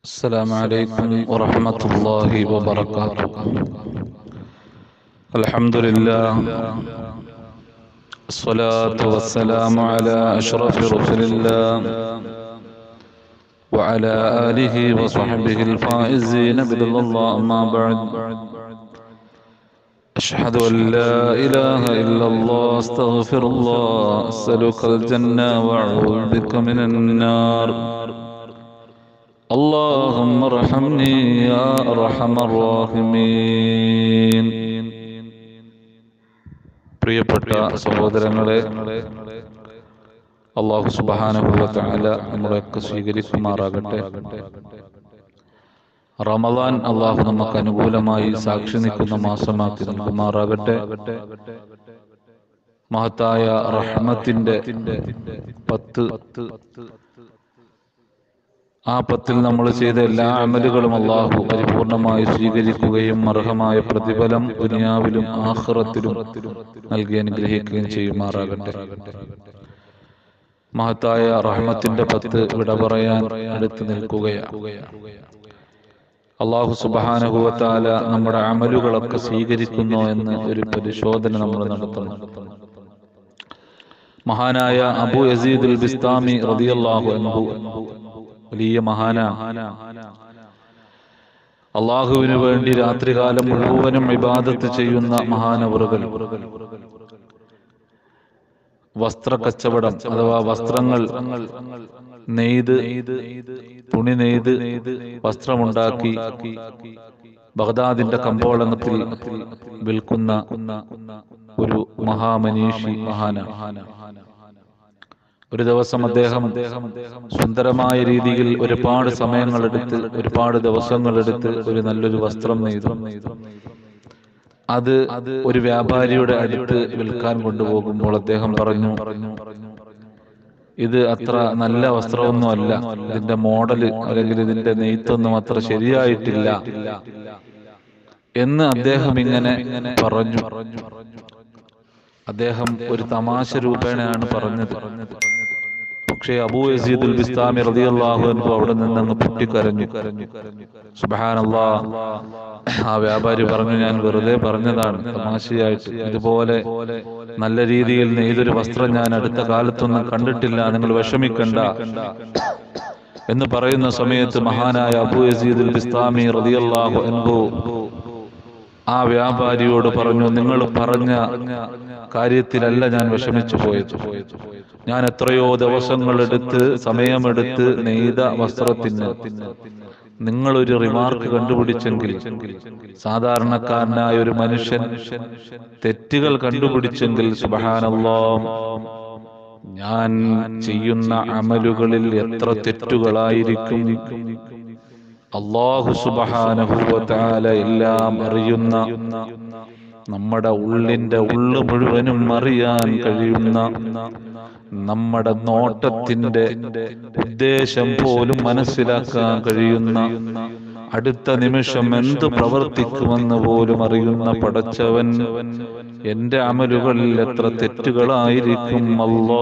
السلام عليكم ورحمة الله وبركاته الحمد لله الصلاة والسلام على أشرف رسل الله وعلى آله وصحبه الفائزين برضا الله أما بعد أشهد أن لا إله إلا الله أستغفر الله أسألك الجنة وأعوذ بك من النار اللهم ارحمني يا أرحم الراحمين പ്രിയപ്പെട്ട സഹോദരങ്ങളെ അള്ളാഹു സുബാനുഭവത്താല നമ്മളെയൊക്കെ സ്വീകരിക്കുമാറാകട്ടെ റമദാൻ അള്ളാഹു നമുക്ക് അനുകൂലമായി സാക്ഷി നിൽക്കുന്ന മാസമാക്കി നൽകുമാറാകട്ടെ മഹത്തായ റഹ്മത്തിന്റെ പത്ത് ആ പത്തിൽ നമ്മൾ ചെയ്ത എല്ലാ അമലുകളും അള്ളാഹു പരിപൂർണമായി സ്വീകരിക്കുകയും അർഹമായ പ്രതിഫലം ദുനിയാവിലും ആഹ്റത്തിലും നൽകി അനുഗ്രഹിക്കുകയും ചെയ്യുമാറാകട്ടെ മഹത്തായ റഹ്മത്തിന്റെ പത്ത് വിട പറയാൻ അടുത്ത് നിൽക്കുകയാണ് അള്ളാഹു സുബാനുഭവത്താല നമ്മുടെ അമലുകളൊക്കെ സ്വീകരിക്കുന്നോ എന്ന് ഒരു പരിശോധന നമ്മൾ നടത്തണം മഹാനായ അബു യസീദുൽ ബിസ്താമി റളിയല്ലാഹു അൻഹു വലിയ മഹാന അള്ളാഹുവിന് വേണ്ടി രാത്രികാലം മുഴുവനും ഇബാദത്ത് ചെയ്യുന്ന മഹാനവറുകൾ വസ്ത്ര കച്ചവടം അഥവാ വസ്ത്രങ്ങൾ നെയ്ത് തുണി നെയ്ത് വസ്ത്രമുണ്ടാക്കി ബഗ്ദാദിന്റെ കമ്പോളത്തിൽ വിൽക്കുന്ന ഒരു മഹാമനീഷി മഹാന ഒരു ദിവസം അദ്ദേഹം സുന്ദരമായ രീതിയിൽ ഒരുപാട് സമയങ്ങളെടുത്ത് ഒരുപാട് ദിവസങ്ങളെടുത്ത് ഒരു നല്ലൊരു വസ്ത്രം നെയ്തു അത് ഒരു വ്യാപാരിയുടെ അടുത്ത് വിൽക്കാൻ കൊണ്ടുപോകുമ്പോൾ അദ്ദേഹം പറഞ്ഞു ഇത് അത്ര നല്ല വസ്ത്രമൊന്നും അല്ല ഇതിന്റെ മോഡല് അല്ലെങ്കിൽ ഇതിന്റെ നെയ്ത്തൊന്നും അത്ര ശരിയായിട്ടില്ല എന്ന് അദ്ദേഹം ഇങ്ങനെ പറഞ്ഞു അദ്ദേഹം ഒരു തമാശ രൂപേണയാണ് പറഞ്ഞത് പക്ഷേ അബൂ യസീദുൽ ബിസ്താമി റളിയല്ലാഹു അൻഹു അവിടെ നിന്ന് അങ്ങ് പൊട്ടിക്കരഞ്ഞു സുബ്ഹാനല്ലാ ആ വ്യാപാരി പറഞ്ഞു ഞാൻ വെറുതെ പറഞ്ഞതാണ് തമാശയായിട്ട് ഇതുപോലെ നല്ല രീതിയിൽ നെയ്തൊരു വസ്ത്രം ഞാൻ അടുത്ത കാലത്തൊന്നും കണ്ടിട്ടില്ല നിങ്ങൾ വിഷമിക്കണ്ട എന്ന് പറയുന്ന സമയത്ത് മഹാനായ അബൂ യസീദുൽ ബിസ്താമി റളിയല്ലാഹു അൻഹു ആ വ്യാപാരിയോട് പറഞ്ഞു നിങ്ങൾ പറഞ്ഞ കാര്യത്തിലല്ല ഞാൻ വിഷമിച്ചു പോയത് ഞാൻ എത്രയോ ദിവസങ്ങളെടുത്ത് സമയമെടുത്ത് നെയ്ത വസ്ത്രത്തിന് നിങ്ങളൊരു റിമാർക്ക് കണ്ടുപിടിച്ചെങ്കിൽ സാധാരണക്കാരനായ ഒരു മനുഷ്യൻ തെറ്റുകൾ കണ്ടുപിടിച്ചെങ്കിൽ സുബഹാനല്ലോ ഞാൻ ചെയ്യുന്ന അമലുകളിൽ എത്ര തെറ്റുകളായിരിക്കും അള്ളാഹു സുബഹാനഹുവല എല്ലാം അറിയുന്ന നമ്മുടെ ഉള്ളിന്റെ ഉള്ളു മുഴുവനും അറിയാൻ കഴിയുന്ന നമ്മുടെ നോട്ടത്തിന്റെ ഉദ്ദേശം പോലും മനസ്സിലാക്കാൻ കഴിയുന്ന അടുത്ത നിമിഷം എന്ത് പ്രവർത്തിക്കുമെന്ന് പോലും അറിയുന്ന പടച്ചവൻ എന്റെ അമലുകളിൽ എത്ര തെറ്റുകളായിരിക്കും അല്ലോ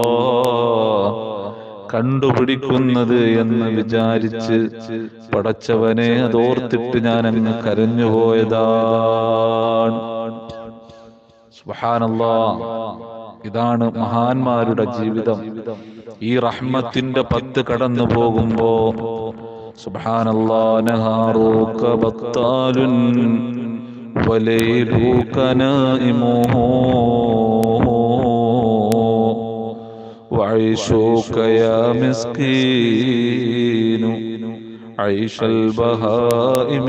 കണ്ടുപിടിക്കുന്നത് എന്ന് വിചാരിച്ച് പടച്ചവനെ അതോർത്തിട്ട് ഞാൻ അങ്ങ് കരഞ്ഞുപോയതാണ് സുബ്ഹാനല്ലാ ഇതാണ് മഹാന്മാരുടെ ജീവിതം ഈ റഹ്മത്തിന്റെ പത്ത് കടന്നു പോകുമ്പോ സുബ്ഹാനല്ലാ നഹാറൂക ബത്താലുൻ വലൈലൂക നായിമുഹു وعيشك يا مسكين عيش البهائم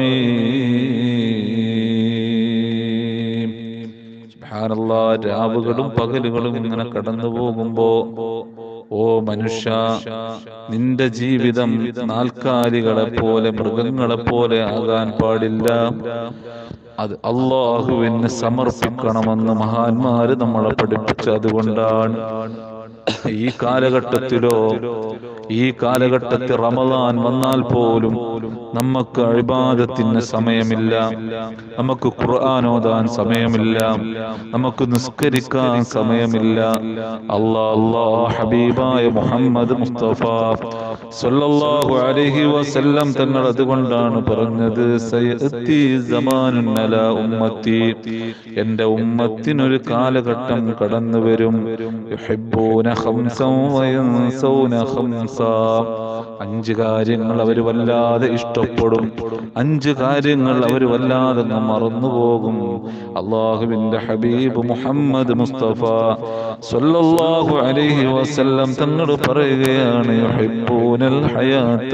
രാവുകളും പകലുകളും ഇങ്ങനെ കടന്നു പോകുമ്പോ ഓ മനുഷ്യ നിന്റെ ജീവിതം നാൽക്കാലികളെ പോലെ മൃഗങ്ങളെ പോലെ ആകാൻ പാടില്ല അത് അള്ളാഹുവിന് സമർപ്പിക്കണമെന്ന് മഹാന്മാര് നമ്മളെ പഠിപ്പിച്ചത് അതുകൊണ്ടാണ് ഈ കാലഘട്ടത്തിലോ ഈ കാലഘട്ടത്തിൽ റമദാൻ വന്നാൽ പോലും നമുക്ക് അഴിബാദത്തിന് സമയമില്ല നമുക്ക് ഖുർആൻ ഓതാൻ സമയമില്ല നമുക്ക് നിസ്കരിക്കാൻ സമയമില്ല അല്ലാ അല്ലാ ഹബീബായ മുഹമ്മദ് മുസ്തഫ സല്ലല്ലാഹു അലൈഹി വസല്ലം തങ്ങൾ അതുകൊണ്ടാണ് പറഞ്ഞത് സയഅത്തി സമാനുൻ അലാ ഉമ്മത്തി എൻ്റെ ഉമ്മത്തിനൊരു കാലഘട്ടം കടന്നു വരും യുഹിബ്ബൂന ഖംസൻ വയൻസൗന ഖംസ അഞ്ച് കാര്യങ്ങൾ അവർ വല്ലാതെ ഇഷ്ടപ്പെടും അഞ്ച് കാര്യങ്ങൾ അവർ വല്ലാതെ അങ്ങ് മറന്നുപോകും അള്ളാഹുവിന്റെ ഹബീബ് മുഹമ്മദ് മുസ്തഫ സല്ലല്ലാഹു അലൈഹി വസല്ലം തങ്ങൾ പറയുകയാണ് യുഹിബ്ബൂനൽ ഹയാത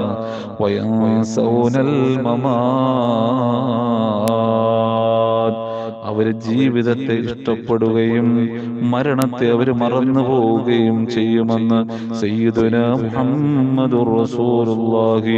വയൻസൗനൽ മമാത് അവര് ജീവിതത്തെ ഇഷ്ടപ്പെടുകയും മരണത്തെ അവർ മറന്നു പോവുകയും ചെയ്യുമെന്ന് സയ്യിദുന മുഹമ്മദ് റസൂലുള്ളാഹി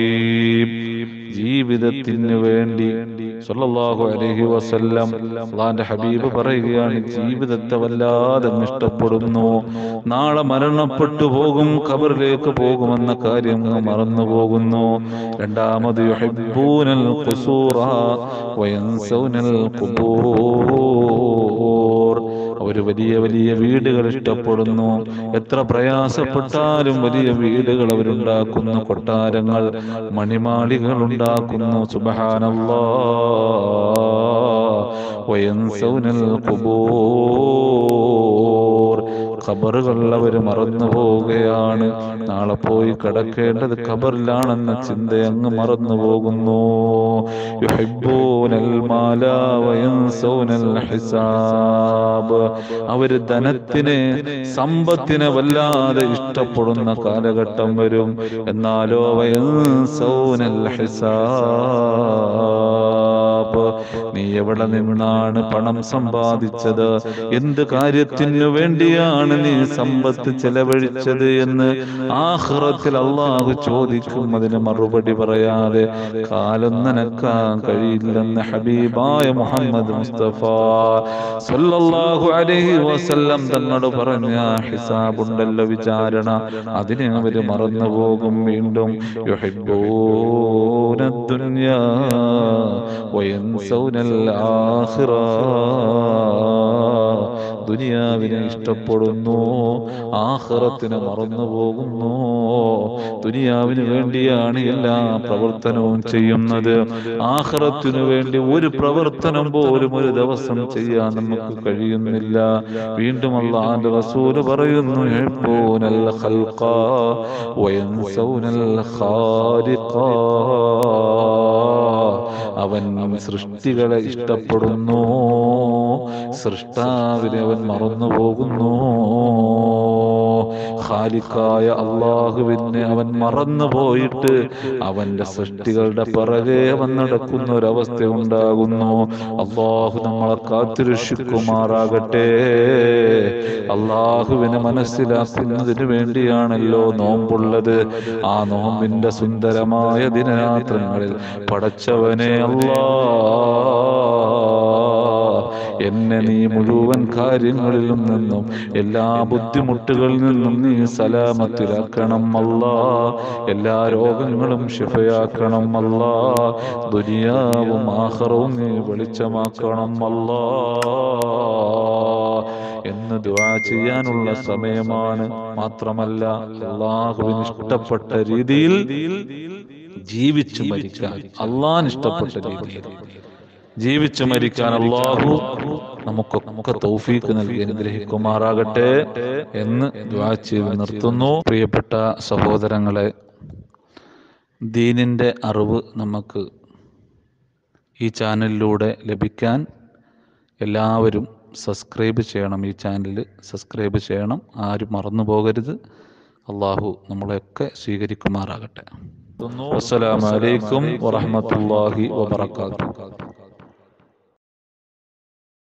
ജീവിതത്തിന് വേണ്ടി സല്ലല്ലാഹു അലൈഹി വസല്ലം അള്ളാന്റെ ഹബീബ് പറയുകയാണ് ജീവിതത്തെ വല്ലാതെ അങ്ങ് ഇഷ്ടപ്പെടുന്നു നാളെ മരണപ്പെട്ടു പോകും ഖബറിലേക്ക് പോകുമെന്ന കാര്യം അങ്ങ് മറന്നു പോകുന്നു രണ്ടാമത് യുഹിബ്ബൂനൽ ഖുസൂറ വയൻസൗനൽ ഖുബൂർ അവർ വലിയ വലിയ വീടുകൾ ഇഷ്ടപ്പെടുന്നു എത്ര പ്രയാസപ്പെട്ടാലും വലിയ വീടുകൾ അവരുണ്ടാക്കുന്നു കൊട്ടാരങ്ങൾ മണിമാളികൾ ഉണ്ടാക്കുന്നു സുബഹാനല്ലാ വയൻസൗനൽ ഖുബൂർ ഖബറുകൾ അവർ മറന്നു പോവുകയാണ് നാളെ പോയി കിടക്കേണ്ടത് ഖബറിലാണെന്ന ചിന്ത അങ്ങ് മറന്നു പോകുന്നു യുഹിബ്ബൂനൽ മാല വയൻസൗനൽ ഹിസാബ് അവര് ധനത്തിനെ സമ്പത്തിനെ വല്ലാതെ ഇഷ്ടപ്പെടുന്ന കാലഘട്ടം വരും എന്നാലോ വയൻസൗനൽ ഹിസാബ് നീ എവിടെ നിന്നാണ് പണം സമ്പാദിച്ചത് എന്ത് കാര്യത്തിനു വേണ്ടിയാണ് നീ സമ്പത്ത് ചെലവഴിച്ചത് എന്ന് ആഹ്റത്തിൽ അള്ളാഹു ചോദിക്കും അതിന് മറുപടി പറയാതെ കാലം നനക്കാൻ കഴിയില്ലെന്ന് ഹബീബായ മുഹമ്മദ് മുസ്തഫ സല്ലല്ലാഹു അലൈഹി വസല്ലം തന്നോട് പറഞ്ഞ ഹിസാബുണ്ടല്ലോ വിചാരണ അതിനെ അവര് മറന്നു പോകും വീണ്ടും യുഹിബ്ബൂന ദുനിയാ വയൻസൗനൽ ആഖിറ ദുനിയാവിനെ ഇഷ്ടപ്പെടുന്നു ആഹ്റത്തിനെ മറന്നു പോകുന്നു ദുനിയാവിന് വേണ്ടിയാണ് എല്ലാ പ്രവർത്തനവും ചെയ്യുന്നത് ആഹ്റത്തിനു വേണ്ടി ഒരു പ്രവർത്തനം പോലും ഒരു ദിവസം ചെയ്യാൻ നമുക്ക് കഴിയുന്നില്ല വീണ്ടും അള്ളാന്റെ റസൂല് പറയുന്നു യുഹിബ്ബൂനൽ ഖൽഖ വയൻസൗനൽ ഖാലിഖ അവൻ സൃഷ്ടികളെ ഇഷ്ടപ്പെടുന്നു സൃഷ്ടാവിനെ അവൻ മറന്നു പോകുന്നു ഖാലിക്കായ അള്ളാഹുവിനെ അവൻ മറന്നു പോയിട്ട് അവന്റെ സൃഷ്ടികളുടെ പിറകെ അവൻ നടക്കുന്ന ഒരവസ്ഥ ഉണ്ടാകുന്നു അള്ളാഹു നമ്മളെ കാത്തുരക്ഷിക്കുമാറാകട്ടെ അള്ളാഹുവിനെ മനസ്സിലാക്കുന്നതിന് വേണ്ടിയാണല്ലോ നോമ്പുള്ളത് ആ നോമ്പിന്റെ സുന്ദരമായ ദിനരാത്രങ്ങളിൽ പടച്ചവനെ അല്ലാ എന്നെ നീ മുഴുവൻ കാര്യങ്ങളിലും നിന്നും എല്ലാ ബുദ്ധിമുട്ടുകളിൽ നിന്നും നീ സലാമത്തിലാക്കണം അല്ലാ എല്ലാ രോഗങ്ങളും ശിഫയാക്കണം അല്ലാ ദുനിയാവും ആഹ്റവും നീ വെളിച്ചമാക്കണം അല്ലാ എന്ന് ദുആ ചെയ്യാനുള്ള സമയമാണ് മാത്രമല്ല അള്ളാഹുവിന് ഇഷ്ടപ്പെട്ട രീതിയിൽ ജീവിച്ചു മരിക്കാൻ അള്ളാൻ ഇഷ്ടപ്പെട്ട രീതിയിൽ ജീവിച്ചു മരിക്കാൻ അള്ളാഹു നമുക്കൊക്കെ തൗഫീക്ക് നൽകി അനുഗ്രഹിക്കുമാറാകട്ടെ എന്ന് ദ്വാ ചെയ്ത് നിർത്തുന്നു പ്രിയപ്പെട്ട സഹോദരങ്ങളെ ദീനിന്റെ അറിവ് നമുക്ക് ഈ ചാനലിലൂടെ ലഭിക്കാൻ എല്ലാവരും സബ്സ്ക്രൈബ് ചെയ്യണം ഈ ചാനൽ സബ്സ്ക്രൈബ് ചെയ്യണം ആരും മറന്നു പോകരുത് അള്ളാഹു നമ്മളെയൊക്കെ സ്വീകരിക്കുമാറാകട്ടെ അസ്സലാമലൈക്കും വറഹമത്തല്ലാഹി വബർക്കാത്തു